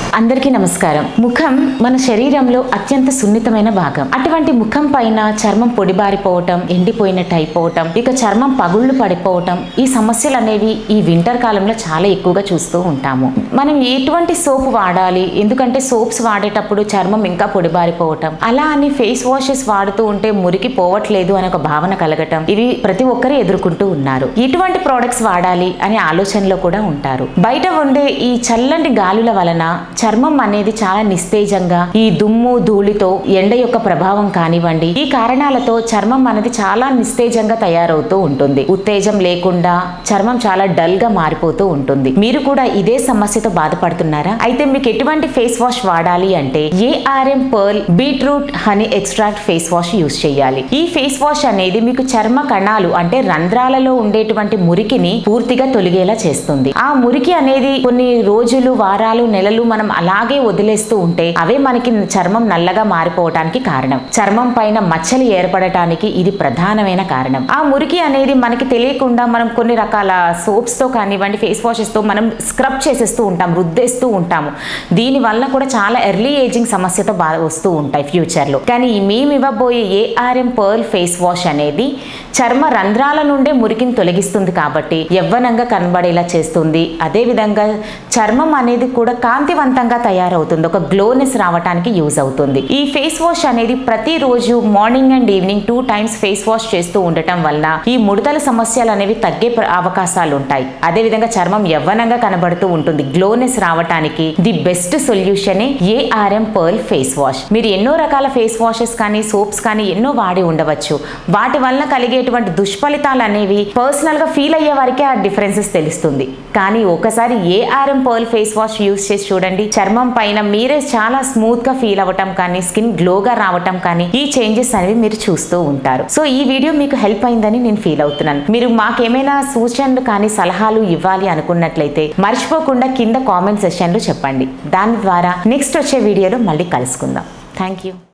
అందరికీ నమస్కారం ముఖం మన శరీరంలో అత్యంత సున్నితమైన భాగం అటువంటి ముఖం పైన చర్మం పొడిబారిపోవటం ఎండిపోయినట్టు అయిపోవటం ఇక చర్మం పగుళ్ళు పడిపోవటం ఈ సమస్యలు అనేవి ఈ వింటర్ కాలంలో చాలా ఎక్కువగా చూస్తూ ఉంటాము మనం ఎటువంటి సోప్ వాడాలి ఎందుకంటే సోప్స్ వాడేటప్పుడు చర్మం ఇంకా పొడిబారిపోవటం అలా అని ఫేస్ వాషెస్ వాడుతూ ఉంటే మురికి పోవట్లేదు అనే ఒక భావన కలగటం ఇవి ప్రతి ఒక్కరు ఎదుర్కొంటూ ఉన్నారు ఎటువంటి ప్రోడక్ట్స్ వాడాలి అనే ఆలోచనలో కూడా ఉంటారు బయట ఉండే ఈ చల్లని గాలుల వలన చర్మం అనేది చాలా నిస్తేజంగా ఈ దుమ్ము ధూళితో ఎండ యొక్క ప్రభావం కానివ్వండి ఈ కారణాలతో చర్మం అనేది చాలా నిస్తేజంగా తయారవుతూ ఉంటుంది ఉత్తేజం లేకుండా చర్మం చాలా డల్ గా మారిపోతూ ఉంటుంది మీరు కూడా ఇదే సమస్యతో బాధపడుతున్నారా అయితే మీకు ఎటువంటి ఫేస్ వాష్ వాడాలి అంటే ARM pearl beetroot honey extract face wash use చేయాలి ఈ ఫేస్ వాష్ అనేది మీకు చర్మ కణాలు అంటే రంధ్రాలలో ఉండేటువంటి మురికిని పూర్తిగా తొలగేలా చేస్తుంది ఆ మురికి అనేది కొన్ని రోజులు వారాలు నెలలు మనం అలాగే వదిలేస్తూ ఉంటే అవే మనకి చర్మం నల్లగా మారిపోవటానికి కారణం చర్మం పైన మచ్చలు ఏర్పడటానికి ఇది ప్రధానమైన కారణం ఆ మురికి అనేది మనకి తెలియకుండా మనం కొన్ని రకాల సోప్స్ తో కానివ్వండి ఫేస్ వాషెస్ తో మనం స్క్రబ్ చేసేస్తూ ఉంటాం రుద్దేస్తూ ఉంటాము దీని వల్ల కూడా చాలా ఎర్లీ ఏజింగ్ సమస్యతో బా వస్తూ ఉంటాయి ఫ్యూచర్ లో కానీ మేము ఇవ్వబోయే ఏఆర్ఎం పర్ల్ ఫేస్ వాష్ అనేది చర్మ రంధ్రాల నుండే మురికిని తొలగిస్తుంది కాబట్టి యవ్వనంగా కనబడేలా చేస్తుంది అదే విధంగా చర్మం అనేది కూడా కాంతివంతంగా తయారవుతుంది ఒక గ్లోనెస్ రావడానికి యూజ్ అవుతుంది ఈ ఫేస్ వాష్ అనేది ప్రతిరోజు morning and evening two times face wash చేస్తూ ఉండటం వల్ల ఈ ముడతల సమస్యలు అనేవి తగ్గే ప్ర- అవకాశాలు ఉంటాయి అదే విధంగా చర్మం యవ్వనంగా కనబడుతూ ఉంటుంది గ్లోనెస్ రావటానికి the best solution ARM pearl face wash మీరు ఎన్నో రకాల ఫేస్ వాషెస్ కానీ సోప్స్ కానీ ఎన్నో వాడి ఉండవచ్చు వాటి వల్ల కలిగేటువంటి దుష్ఫలితాలు అనేవి పర్సనల్ గా ఫీల్ అయ్యే వారికే ఆ డిఫరెన్సెస్ తెలుస్తుంది కానీ ఒకసారి ARM pearl face wash use చేసి చూడండి చర్మం పైన మీరే చాలా స్మూత్ గా ఫీల్ అవ్వటం కానీ స్కిన్ గ్లోగా రావటం కానీ ఈ చేంజెస్ అనేవి మీరు చూస్తూ ఉంటారు సో ఈ వీడియో మీకు హెల్ప్ అయిందని నేను ఫీల్ అవుతున్నాను మీరు మాకేమైనా సూచనలు కానీ సలహాలు ఇవ్వాలి అనుకున్నట్లయితే మర్చిపోకుండా కింద కామెంట్ సెషన్లో చెప్పండి దాని ద్వారా నెక్స్ట్ వచ్చే వీడియోలో మళ్ళీ కలుసుకుందాం థ్యాంక్ యూ